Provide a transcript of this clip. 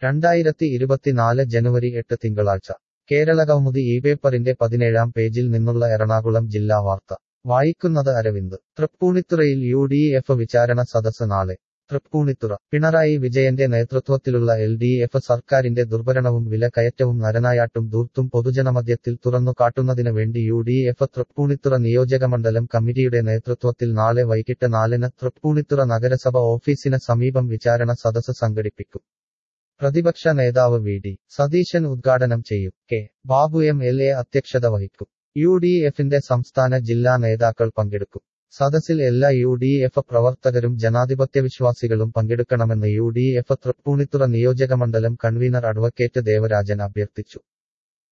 രണ്ടായിരത്തി ഇരുപത്തിനാല് ജനുവരി എട്ട് തിങ്കളാഴ്ച കേരളകൗമുദി ഈ പേപ്പറിന്റെ പതിനേഴാം പേജിൽ നിന്നുള്ള എറണാകുളം ജില്ലാ വാർത്ത വായിക്കുന്നത് അരവിന്ദ് തൃപ്പൂണിത്തുറയിൽ യു ഡി എഫ് വിചാരണ സദസ് നാളെ തൃപ്പൂണിത്തുറ പിണറായി വിജയന്റെ നേതൃത്വത്തിലുള്ള എൽ ഡി എഫ് സർക്കാരിന്റെ ദുർഭരണവും വില കയറ്റവും നരനായാട്ടും ദൂർത്തും പൊതുജനമധ്യത്തിൽ തുറന്നു കാട്ടുന്നതിന് വേണ്ടി യു ഡി എഫ് തൃപ്പൂണിത്തുറ നിയോജകമണ്ഡലം കമ്മിറ്റിയുടെ നേതൃത്വത്തിൽ നാളെ വൈകിട്ട് നാലിന് തൃപ്പൂണിത്തുറ നഗരസഭ ഓഫീസിന് സമീപം വിചാരണ സദസ് സംഘടിപ്പിക്കും പ്രതിപക്ഷ നേതാവ് വി ഡി സതീശൻ ഉദ്ഘാടനം ചെയ്യും K Babu M L A അധ്യക്ഷത വഹിക്കും യു ഡി എഫിന്റെ സംസ്ഥാന ജില്ലാ നേതാക്കൾ പങ്കെടുക്കും സദസ്സിൽ എല്ലാ യു ഡി എഫ് പ്രവർത്തകരും ജനാധിപത്യവിശ്വാസികളും പങ്കെടുക്കണമെന്ന് യു ഡി എഫ് തൃപ്പൂണിത്തുറ നിയോജകമണ്ഡലം കൺവീനർ അഡ്വക്കേറ്റ് ദേവരാജൻ അഭ്യർത്ഥിച്ചു